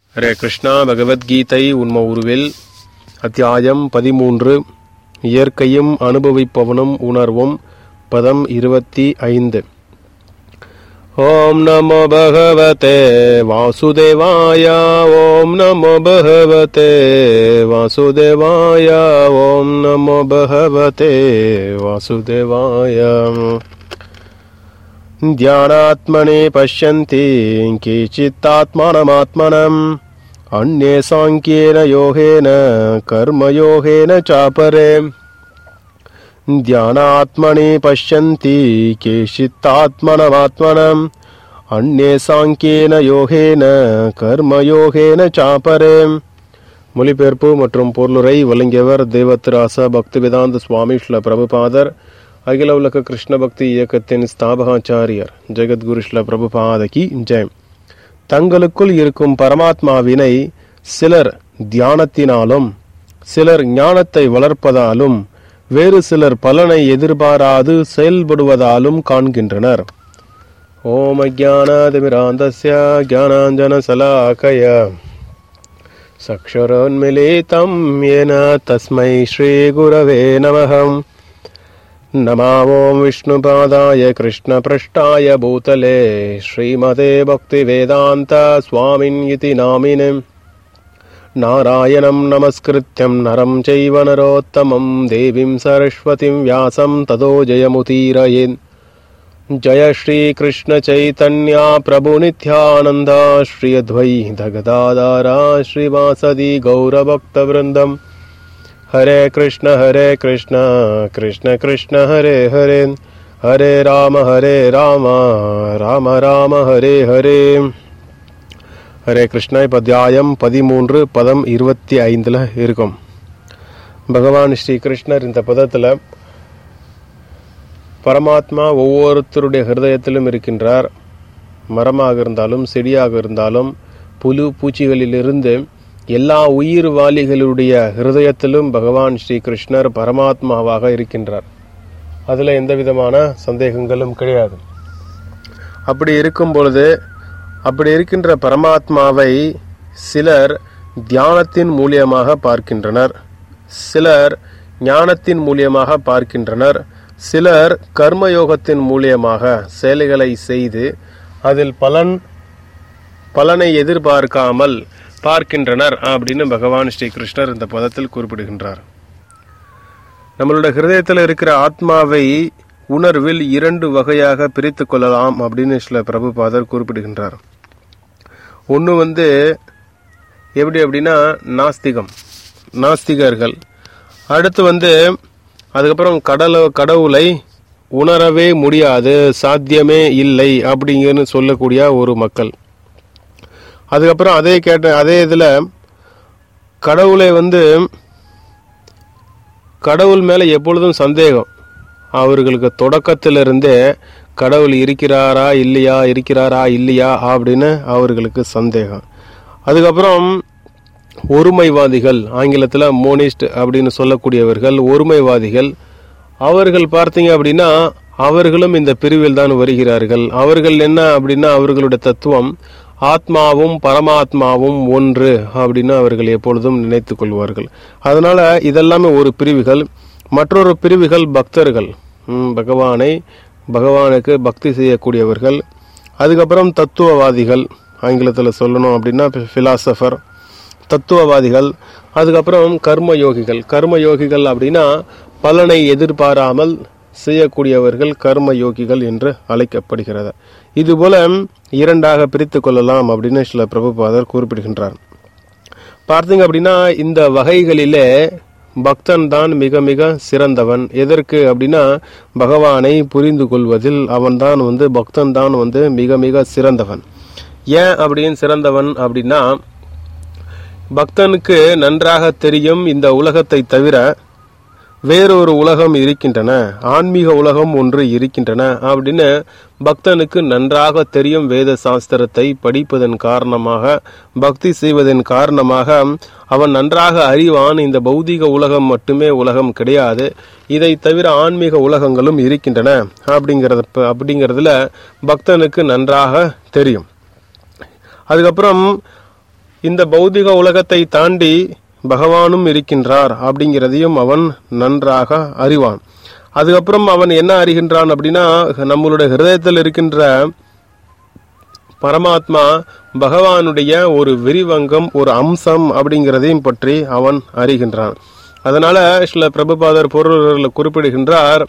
ஹரே கிருஷ்ணா பகவத்கீதை உண்ம உருவில் அத்தியாயம் பதிமூன்று இயற்கையும் அனுபவிப்பவனும் உணர்வும் பதம் இருபத்தி ஐந்து ஓம் நமோ பகவதே வாசுதேவாய ஓம் நமோ பகவதே வாசுதேவாய ஓம் நமோ பகவதே வாசுதேவாய ध्यानात्मने पश्यन्ति केचित्तात्मानमात्मनम् अन्ये साङ्ख्येन योगेन कर्मयोगेन चापरे ध्यानात्मने पश्यन्ति केचित्तात्मनमात्मनम् अन्ये சாங்கியேன யோகேன கர்மயோகேன சாப்பரே மொழிபெயர்ப்பு மற்றும் பொருளுரை வழங்கியவர் தேவத்திராச பக்திவேதாந்த சுவாமி ஸ்ல பிரபுபாதர் அகில உலக கிருஷ்ண பக்தி இயக்கத்தின் ஸ்தாபகாச்சாரியர் ஜெகத்குரு ஸ்ல பிரபுபாதகி ஜெயம் தங்களுக்குள் இருக்கும் பரமாத்மாவினை சிலர் தியானத்தினாலும் சிலர் ஞானத்தை வளர்ப்பதாலும் வேறு சிலர் பலனை எதிர்பாராது செயல்படுவதாலும் காண்கின்றனர் ஓம் அஜானாதிமிராந்தஸ்ய ஜானாஞ்சனசலாக்கய சக்ஷரோன்மிலிதம் येन तस्मै श्रीगुरवे नमः नमा ॐ विष्णुपादाय कृष्णपृष्ठाय भूतले श्रीमते भक्तिवेदान्त स्वामिन् इति नामिने नारायणं नमस्कृत्यं नरं चैव नरोत्तमं देवीं सरस्वतीं व्यासं ततो जयमुदीरयेन् जय श्रीकृष्णचैतन्या प्रभुनित्यानन्द श्री अद्वैतगदाधारा श्रीवासदि गौरभक्तवृन्दम् हरे कृष्ण हरे कृष्ण कृष्ण कृष्ण हरे हरे हरे राम हरे राम ராம ராம ஹரே ஹரே ஹரே கிருஷ்ணா இப்போ அத்தியாயம் பதிமூன்று பதம் இருபத்தி ஐந்தில் இருக்கும் பகவான் ஸ்ரீ கிருஷ்ணர் இந்த பதத்தில் பரமாத்மா ஒவ்வொருத்தருடைய ஹிருதயத்திலும் இருக்கின்றார் மரமாக இருந்தாலும் செடியாக இருந்தாலும் புழு பூச்சிகளிலிருந்து எல்லா உயிர் வாலிகளுடைய ஹிருதயத்திலும் பகவான் ஸ்ரீ கிருஷ்ணர் பரமாத்மாவாக இருக்கின்றார் அதில் எந்த விதமான சந்தேகங்களும் கிடையாது அப்படி இருக்கும் பொழுது அப்படி இருக்கின்ற பரமாத்மாவை சிலர் தியானத்தின் மூலியமாக பார்க்கின்றனர் சிலர் ஞானத்தின் மூலியமாக பார்க்கின்றனர் சிலர் கர்மயோகத்தின் மூலியமாக செயல்களை செய்து அதில் பலன் பலனை எதிர்பார்க்காமல் பார்க்கின்றனர் அப்படின்னு பகவான் ஸ்ரீ கிருஷ்ணர் இந்த பதத்தில் குறிப்பிடுகின்றார் நம்மளோட ஹிருதயத்தில் இருக்கிற ஆத்மாவை உணர்வில் இரண்டு வகையாக பிரித்து கொள்ளலாம் அப்படின்னு சில பிரபுபாதர் குறிப்பிடுகின்றார் ஒன்று வந்து எப்படி அப்படின்னா நாஸ்திகம் நாஸ்திகர்கள் அடுத்து வந்து அதுக்கப்புறம் கடல கடவுளை உணரவே முடியாது சாத்தியமே இல்லை அப்படிங்கன்னு சொல்லக்கூடிய ஒரு மக்கள் அதுக்கப்புறம் அதே கேட்ட அதே இதில் கடவுளை வந்து கடவுள் மேலே எப்பொழுதும் சந்தேகம் அவர்களுக்கு தொடக்கத்திலிருந்தே கடவுள் இருக்கிறாரா இல்லையா இருக்கிறாரா இல்லையா அப்படின்னு அவர்களுக்கு சந்தேகம் அதுக்கப்புறம் ஒருமைவாதிகள் ஆங்கிலத்தில் மோனிஸ்ட் அப்படின்னு சொல்லக்கூடியவர்கள் ஒருமைவாதிகள் அவர்கள் பார்த்தீங்க அப்படின்னா அவர்களும் இந்த பிரிவில் தான் வருகிறார்கள் அவர்கள் என்ன அப்படின்னா அவர்களுடைய தத்துவம் ஆத்மாவும் பரமாத்மாவும் ஒன்று அப்படின்னு அவர்கள் எப்பொழுதும் நினைத்து கொள்வார்கள் அதனால இதெல்லாமே ஒரு பிரிவுகள் மற்றொரு பிரிவுகள் பக்தர்கள் பகவானை பகவானுக்கு பக்தி செய்யக்கூடியவர்கள் அதுக்கப்புறம் தத்துவவாதிகள் ஆங்கிலத்தில் சொல்லணும் அப்படின்னா ஃபிலாசபர் தத்துவவாதிகள் அதுக்கப்புறம் கர்மயோகிகள் கர்மயோகிகள் அப்படின்னா பலனை எதிர்பாராமல் செய்யக்கூடியவர்கள் கர்ம யோகிகள் என்று அழைக்கப்படுகிறது இதுபோல இரண்டாக பிரித்து கொள்ளலாம் அப்படின்னு சில பிரபுபாதர் குறிப்பிடுகின்றார் பார்த்தீங்க அப்படின்னா இந்த வகைகளிலே பக்தன் தான் மிக மிக சிறந்தவன் எதற்கு அப்படின்னா பகவானை புரிந்து கொள்வதில் அவன் தான் வந்து பக்தன் தான் வந்து மிக மிக சிறந்தவன் ஏன் அப்படின்னு சிறந்தவன் அப்படின்னா பக்தனுக்கு நன்றாக தெரியும் இந்த உலகத்தை தவிர வேறொரு உலகம் இருக்கின்றன ஆன்மீக உலகம் ஒன்று இருக்கின்றன அப்படின்னு பக்தனுக்கு நன்றாக தெரியும் வேத சாஸ்திரத்தை படிப்பதன் காரணமாக பக்தி செய்வதன் காரணமாக அவன் நன்றாக அறிவான் இந்த பௌதிக உலகம் மட்டுமே உலகம் கிடையாது இதை தவிர ஆன்மீக உலகங்களும் இருக்கின்றன அப்படிங்கிறத அப்படிங்கிறதுல பக்தனுக்கு நன்றாக தெரியும் அதுக்கப்புறம் இந்த பௌதிக உலகத்தை தாண்டி பகவானும் இருக்கின்றார் அப்படிங்கிறதையும் அவன் நன்றாக அறிவான் அதுக்கப்புறம் அவன் என்ன அறிகின்றான் அப்படின்னா நம்மளுடைய ஹிருதயத்தில் இருக்கின்ற பரமாத்மா பகவானுடைய ஒரு விரிவங்கம் ஒரு அம்சம் அப்படிங்கிறதையும் பற்றி அவன் அறிகின்றான் அதனால சில பிரபுபாதர் பொருள் குறிப்பிடுகின்றார்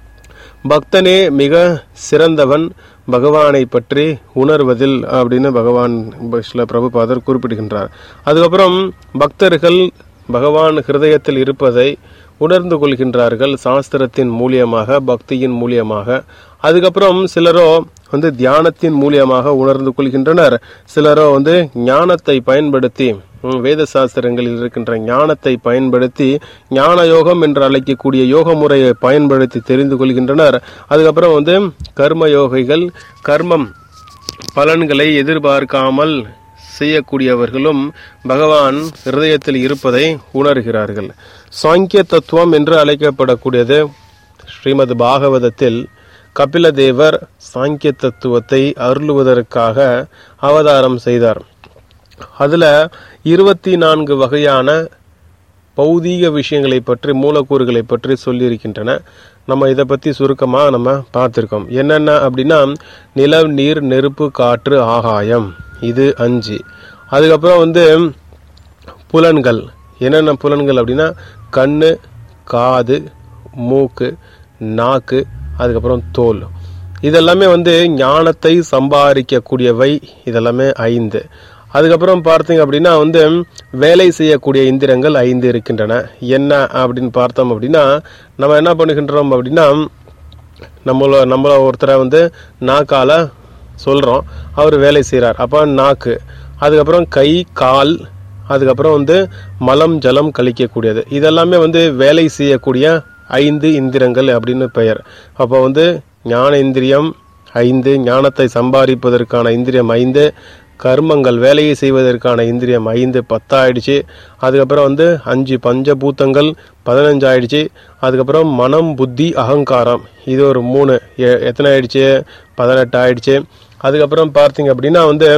பக்தனே மிக சிறந்தவன் பகவானை பற்றி உணர்வதில் அப்படின்னு பகவான் சில பிரபுபாதர் குறிப்பிடுகின்றார் அதுக்கப்புறம் பக்தர்கள் பகவான் ஹிருதயத்தில் இருப்பதை உணர்ந்து கொள்கின்றார்கள் சாஸ்திரத்தின் மூலியமாக பக்தியின் மூலியமாக அதுக்கப்புறம் சிலரோ வந்து தியானத்தின் மூலியமாக உணர்ந்து கொள்கின்றனர் சிலரோ வந்து ஞானத்தை பயன்படுத்தி ம், வேத சாஸ்திரங்களில் இருக்கின்ற ஞானத்தை பயன்படுத்தி ஞான யோகம் என்று அழைக்கக்கூடிய யோக முறையை பயன்படுத்தி தெரிந்து கொள்கின்றனர் அதுக்கப்புறம் வந்து கர்ம யோகிகள் கர்மம் பலன்களை எதிர்பார்க்காமல் செய்யக்கூடியவர்களும் பகவான் ஹிருதயத்தில் இருப்பதை உணர்கிறார்கள் சாங்கிய தத்துவம் என்று அழைக்கப்படக்கூடியது ஸ்ரீமத் பாகவதத்தில் கபிலதேவர் சாங்கிய தத்துவத்தை அருளுவதற்காக அவதாரம் செய்தார் அதுல இருபத்தி நான்கு வகையான பௌதீக விஷயங்களை பற்றி மூலக்கூறுகளை பற்றி சொல்லியிருக்கின்றன நம்ம இதை பத்தி சுருக்கமா நம்ம பார்த்திருக்கோம் என்னென்ன அப்படின்னா நிலம் நீர் நெருப்பு காற்று ஆகாயம் இது அஞ்சு அதுக்கப்புறம் வந்து புலன்கள் என்னென்ன புலன்கள் அப்படின்னா கண்ணு காது மூக்கு நாக்கு அதுக்கப்புறம் தோல் இதெல்லாமே வந்து ஞானத்தை சம்பாதிக்கக்கூடியவை இதெல்லாமே ஐந்து அதுக்கப்புறம் பார்த்தீங்க அப்படின்னா வந்து வேலை செய்யக்கூடிய இந்திரங்கள் ஐந்து இருக்கின்றன என்ன அப்படின்னு பார்த்தோம் அப்படின்னா நம்ம என்ன பண்ணுகின்றோம் அப்படின்னா நம்மள நம்மள ஒருத்தரை வந்து நாக்கால சொல்றோம் அவர் வேலை செய்கிறார் அப்போ நாக்கு அதுக்கப்புறம் கை கால் அதுக்கப்புறம் வந்து மலம் ஜலம் கழிக்கக்கூடியது இதெல்லாமே வந்து வேலை செய்யக்கூடிய ஐந்து இந்திரங்கள் அப்படின்னு பெயர் அப்போ வந்து ஞான இந்திரியம் ஐந்து ஞானத்தை சம்பாதிப்பதற்கான இந்திரியம் ஐந்து கர்மங்கள் வேலையை செய்வதற்கான இந்திரியம் ஐந்து பத்தாயிடுச்சு அதுக்கப்புறம் வந்து அஞ்சு பஞ்சபூத்தங்கள் பதினஞ்சு ஆயிடுச்சு அதுக்கப்புறம் மனம் புத்தி அகங்காரம் இது ஒரு மூணு எ- எத்தனை ஆயிடுச்சு பதினெட்டு ஆயிடுச்சு அதுக்கப்புறம் பார்த்தீங்க அப்படின்னா வந்து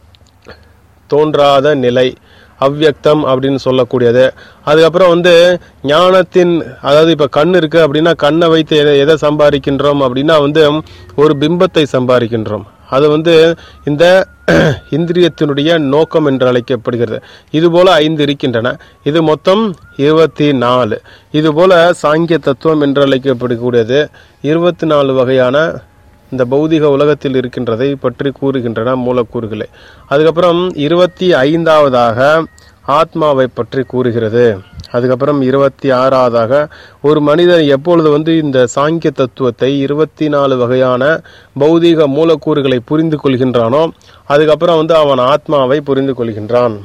தோன்றாத நிலை அவ்யக்தம் அப்படின்னு சொல்லக்கூடியது அதுக்கப்புறம் வந்து ஞானத்தின் அதாவது இப்ப கண் இருக்கு அப்படின்னா கண்ணை வைத்து எதை எதை சம்பாதிக்கின்றோம் அப்படின்னா வந்து ஒரு பிம்பத்தை சம்பாதிக்கின்றோம் அது வந்து இந்த இந்திரியத்தினுடைய நோக்கம் என்று அழைக்கப்படுகிறது இது போல ஐந்து இருக்கின்றன இது மொத்தம் இருபத்தி நாலு இது போல சாங்கிய தத்துவம் என்று அழைக்கப்படக்கூடியது இருபத்தி நாலு வகையான இந்த பௌதிக உலகத்தில் இருக்கின்றதை பற்றி கூறுகின்றன மூலக்கூறுகளை அதுக்கப்புறம் இருபத்தி ஐந்தாவதாக ஆத்மாவை பற்றி கூறுகிறது அதுக்கப்புறம் இருபத்தி ஆறாவதாக ஒரு மனிதன் எப்பொழுது வந்து இந்த சாங்கிய தத்துவத்தை இருபத்தி நாலு வகையான பௌதீக மூலக்கூறுகளை புரிந்து கொள்கின்றானோ அதுக்கப்புறம் வந்து அவன் ஆத்மாவை புரிந்து கொள்கின்றான்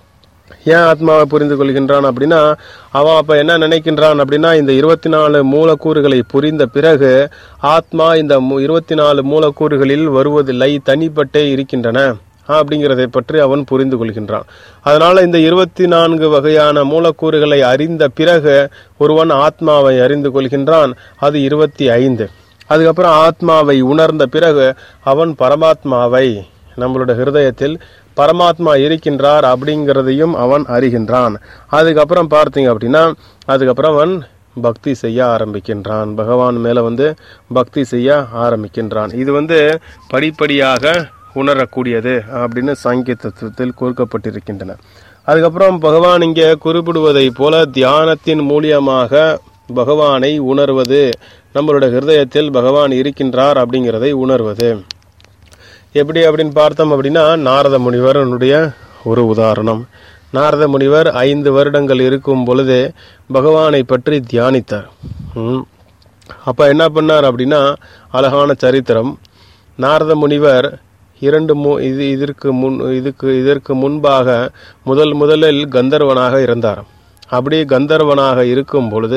ஏன் ஆத்மாவை புரிந்து கொள்கின்றான் அப்படின்னா அவன் அப்ப என்ன நினைக்கின்றான் அப்படின்னா இந்த இருபத்தி நாலு மூலக்கூறுகளை புரிந்த பிறகு ஆத்மா இந்த இருபத்தி நாலு மூலக்கூறுகளில் வருவதில்லை தனிப்பட்டே இருக்கின்றன அப்படிங்கிறதை பற்றி அவன் புரிந்து கொள்கின்றான் அதனால இந்த இருபத்தி நான்கு வகையான மூலக்கூறுகளை அறிந்த பிறகு ஒருவன் ஆத்மாவை அறிந்து கொள்கின்றான் அது இருபத்தி ஐந்து அதுக்கப்புறம் ஆத்மாவை உணர்ந்த பிறகு அவன் பரமாத்மாவை நம்மளோட ஹிருதயத்தில் பரமாத்மா இருக்கின்றார் அப்படிங்கிறதையும் அவன் அறிகின்றான் அதுக்கப்புறம் பார்த்தீங்க அப்படின்னா அதுக்கப்புறம் அவன் பக்தி செய்ய ஆரம்பிக்கின்றான் பகவான் மேல வந்து பக்தி செய்ய ஆரம்பிக்கின்றான் இது வந்து படிப்படியாக உணரக்கூடியது அப்படின்னு சாங்கிய தத்துவத்தில் கூறுக்கப்பட்டிருக்கின்றன அதுக்கப்புறம் பகவான் இங்கே குறிப்பிடுவதை போல தியானத்தின் மூலியமாக பகவானை உணர்வது நம்மளோட ஹிருதயத்தில் பகவான் இருக்கின்றார் அப்படிங்கிறதை உணர்வது எப்படி அப்படின்னு பார்த்தோம் அப்படின்னா நாரத முனிவரனுடைய ஒரு உதாரணம் நாரத முனிவர் ஐந்து வருடங்கள் இருக்கும் பொழுதே பகவானை பற்றி தியானித்தார் ம். அப்ப என்ன பண்ணார் அப்படின்னா அழகான சரித்திரம் நாரத முனிவர் இரண்டு மு இது இதற்கு முன் இதுக்கு இதற்கு முன்பாக முதல் முதலில் கந்தர்வனாக இருந்தார் அப்படி கந்தர்வனாக இருக்கும் பொழுது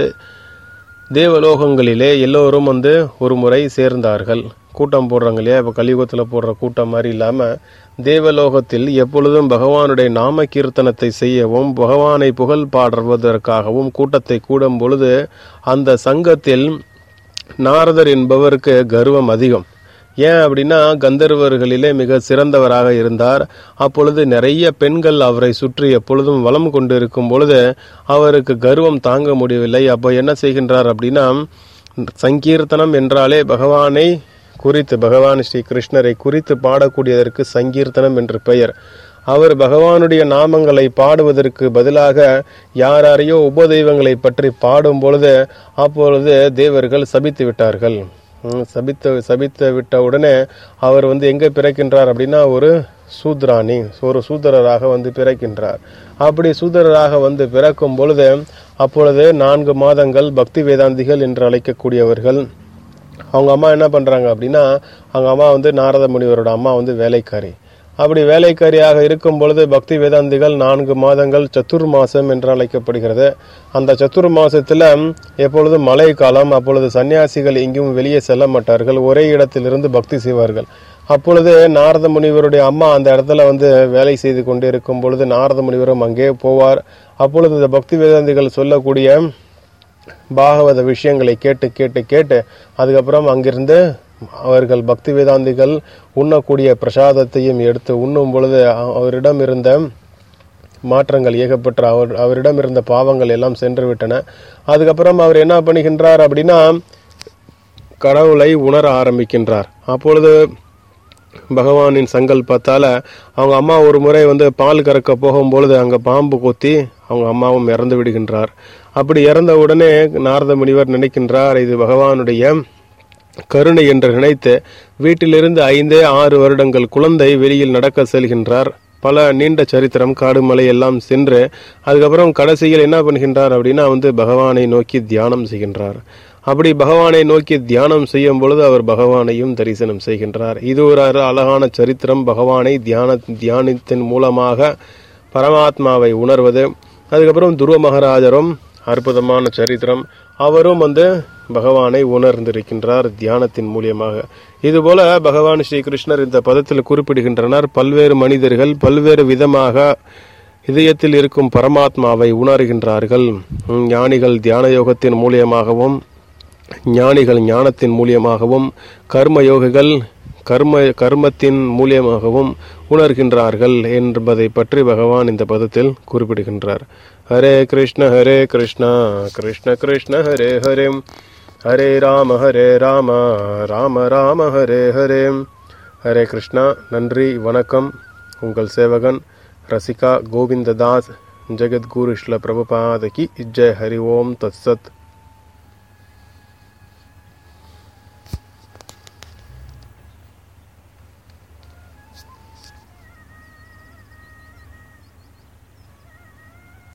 தேவலோகங்களிலே எல்லோரும் வந்து ஒரு முறை சேர்ந்தார்கள் கூட்டம் போடுறாங்க இல்லையா இப்போ கலியுகத்தில் போடுற கூட்டம் மாதிரி இல்லாமல் தேவலோகத்தில் எப்பொழுதும் பகவானுடைய நாம கீர்த்தனத்தை செய்யவும் பகவானை புகழ் பாடுவதற்காகவும் கூட்டத்தை கூடும் பொழுது அந்த சங்கத்தில் நாரதர் என்பவருக்கு கர்வம் அதிகம் ஏன் அப்படின்னா கந்தர்வர்களிலே மிக சிறந்தவராக இருந்தார் அப்பொழுது நிறைய பெண்கள் அவரை சுற்றி எப்பொழுதும் வலம் கொண்டு இருக்கும் பொழுது அவருக்கு கர்வம் தாங்க முடியவில்லை அப்போ என்ன செய்கின்றார் அப்படின்னா சங்கீர்த்தனம் என்றாலே பகவானை குறித்து பகவான் ஸ்ரீ கிருஷ்ணரை குறித்து பாடக்கூடியதற்கு சங்கீர்த்தனம் என்று பெயர் அவர் பகவானுடைய நாமங்களை பாடுவதற்கு பதிலாக யாரையோ உபதெய்வங்களை பற்றி பாடும் பொழுது அப்பொழுது தேவர்கள் சபித்து விட்டார்கள் ம், சபித்து சபித்து விட்ட உடனே அவர் வந்து எங்கே பிறக்கின்றார் அப்படின்னா ஒரு சூத்ராணி ஒரு சூத்திரராக வந்து பிறக்கின்றார் அப்படி சூத்திரராக வந்து பிறக்கும் பொழுது அப்பொழுது நான்கு மாதங்கள் பக்தி வேதாந்திகள் என்று அழைக்கக்கூடியவர்கள் அவங்க அம்மா என்ன பண்றாங்க அப்படின்னா அவங்க அம்மா வந்து நாரத முனிவரோட அம்மா வந்து வேலைக்காரி அப்படி வேலைக்காரியாக இருக்கும் பொழுது பக்தி வேதாந்திகள் நான்கு மாதங்கள் சத்துர் மாசம் என்று அழைக்கப்படுகிறது அந்த சத்துர் மாசத்துல எப்பொழுதும் மழை காலம் அப்பொழுது சன்னியாசிகள் எங்கேயும் வெளியே செல்ல மாட்டார்கள் ஒரே இடத்திலிருந்து பக்தி செய்வார்கள் அப்பொழுது நாரத முனிவருடைய அம்மா அந்த இடத்துல வந்து வேலை செய்து கொண்டு இருக்கும் பொழுது நாரத முனிவரும் அங்கே போவார் அப்பொழுது இந்த பக்தி வேதாந்திகள் சொல்லக்கூடிய பாகவத விஷயங்களை கேட்டு கேட்டு கேட்டு அதுக்கப்புறம் அங்கிருந்து அவர்கள் பக்தி வேதாந்திகள் உண்ணக்கூடிய பிரசாதத்தையும் எடுத்து உண்ணும் பொழுது அ- அவரிடம் இருந்த மாற்றங்கள் ஏகப்பட்ட அவர் அவரிடம் இருந்த பாவங்கள் எல்லாம் சென்று விட்டன அதுக்கப்புறம் அவர் என்ன பண்ணுகின்றார் அப்படின்னா கடவுளை உணர ஆரம்பிக்கின்றார் அப்பொழுது பகவானின் சங்கல்பத்தால அவங்க அம்மா ஒரு முறை வந்து பால் கறக்க போகும்பொழுது அங்க பாம்பு கொத்தி அவங்க அம்மாவும் இறந்து விடுகின்றார் அப்படி இறந்த உடனே நாரத முனிவர் நினைக்கின்றார் இது பகவானுடைய கருணை என்று நினைத்து வீட்டிலிருந்து ஐந்தே ஆறு வருடங்கள் குழந்தை வெளியில் நடக்க செல்கின்றார் பல நீண்ட சரித்திரம் காடு மலை எல்லாம் சென்று அதுக்கப்புறம் கடைசியில் என்ன பண்ணுகின்றார் அப்படின்னா வந்து பகவானை நோக்கி தியானம் செய்கின்றார் அப்படி பகவானை நோக்கி தியானம் செய்யும் பொழுது அவர் பகவானையும் தரிசனம் செய்கின்றார் இது ஒரு அரு- அழகான சரித்திரம் பகவானை தியான தியானத்தின் மூலமாக பரமாத்மாவை உணர்வது அதுக்கப்புறம் துருவ மகாராஜரும் அற்புதமான சரித்திரம் அவரும் வந்து பகவானை உணர்ந்திருக்கின்றார் தியானத்தின் மூலியமாக இதுபோல பகவான் ஸ்ரீ கிருஷ்ணர் இந்த பதத்தில் குறிப்பிடுகின்றனர் பல்வேறு மனிதர்கள் பல்வேறு விதமாக இதயத்தில் இருக்கும் பரமாத்மாவை உணர்கின்றார்கள் ம், ஞானிகள் தியான யோகத்தின் மூலியமாகவும் ஞானிகள் ஞானத்தின் மூலியமாகவும் கர்ம யோகிகள் கர்ம கர்மத்தின் மூலியமாகவும் உணர்கின்றார்கள் என்பதை பற்றி பகவான் இந்த பதத்தில் குறிப்பிடுகின்றார் ஹரே கிருஷ்ண ஹரே கிருஷ்ணா கிருஷ்ண கிருஷ்ண ஹரே ஹரே ஹரே ராம ஹரே ராம ராம ராம ஹரே ஹரே ஹரே கிருஷ்ணா நன்றி வணக்கம் உங்கள் சேவகன் ரசிகா கோவிந்ததாஸ் ஜெகத்குரு ஸ்ல பிரபுபாத கி ஜெய் ஹரி ஓம் தத்சத்